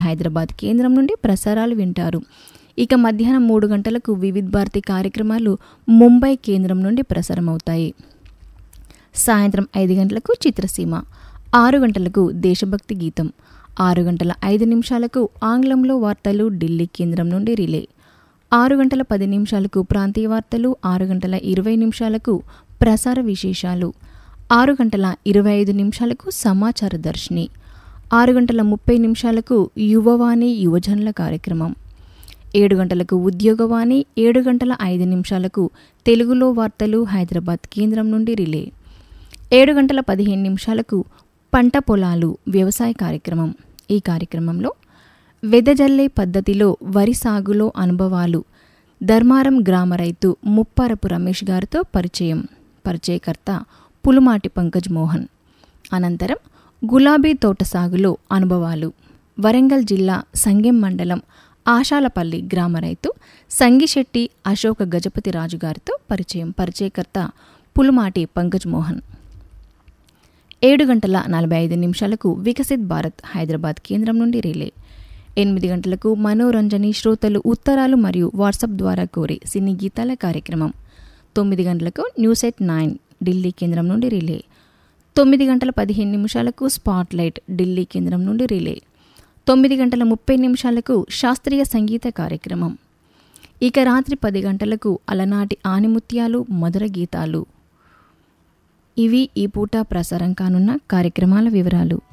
హైదరాబాద్ కేంద్రం నుండి ప్రసారాలు వింటారు ఇక మధ్యాహ్నం మూడు గంటలకు వివిధ్ భారతి కార్యక్రమాలు ముంబై కేంద్రం నుండి ప్రసారమవుతాయి సాయంత్రం ఐదు గంటలకు చిత్రసీమ ఆరు గంటలకు దేశభక్తి గీతం ఆరు గంటల ఐదు నిమిషాలకు ఆంగ్లంలో వార్తలు ఢిల్లీ కేంద్రం నుండి రిలే ఆరు గంటల పది నిమిషాలకు ప్రాంతీయ వార్తలు ఆరు గంటల ఇరవై నిమిషాలకు ప్రసార విశేషాలు ఆరు గంటల ఇరవై ఐదు నిమిషాలకు సమాచార దర్శిని ఆరు గంటల ముప్పై నిమిషాలకు యువవాణి యువజనుల కార్యక్రమం ఏడు గంటలకు ఉద్యోగవాణి ఏడు గంటల ఐదు నిమిషాలకు తెలుగులో వార్తలు హైదరాబాద్ కేంద్రం నుండి రిలే ఏడు గంటల పదిహేను నిమిషాలకు పంట పొలాలు వ్యవసాయ కార్యక్రమం ఈ కార్యక్రమంలో వెదజల్లే పద్ధతిలో వరి సాగులో అనుభవాలు ధర్మారం గ్రామ రైతు ముప్పారపు రమేష్ గారితో పరిచయం పరిచయకర్త పులుమాటి పంకజ్ మోహన్ అనంతరం గులాబీ తోట సాగులో అనుభవాలు వరంగల్ జిల్లా సంగెం మండలం ఆశాలపల్లి గ్రామ రైతు సంగిశెట్టి అశోక గజపతి రాజు గారితో పరిచయం పరిచయకర్త పులుమాటి పంకజ్ మోహన్ ఏడు గంటల నలభై ఐదు నిమిషాలకు వికసిత్ భారత్ హైదరాబాద్ కేంద్రం నుండి రిలే ఎనిమిది గంటలకు మనోరంజని శ్రోతలు ఉత్తరాలు మరియు వాట్సాప్ ద్వారా కోరి సినీ గీతాల కార్యక్రమం తొమ్మిది గంటలకు న్యూస్ ఎట్ నైన్ ఢిల్లీ కేంద్రం నుండి రిలే తొమ్మిది గంటల పదిహేను నిమిషాలకు స్పాట్ లైట్ ఢిల్లీ కేంద్రం నుండి రిలే తొమ్మిది గంటల ముప్పై నిమిషాలకు శాస్త్రీయ సంగీత కార్యక్రమం ఇక రాత్రి పది గంటలకు అలనాటి ఆనిముత్యాలు మధుర గీతాలు ఇవి ఈ పూట ప్రసారం కానున్న కార్యక్రమాల వివరాలు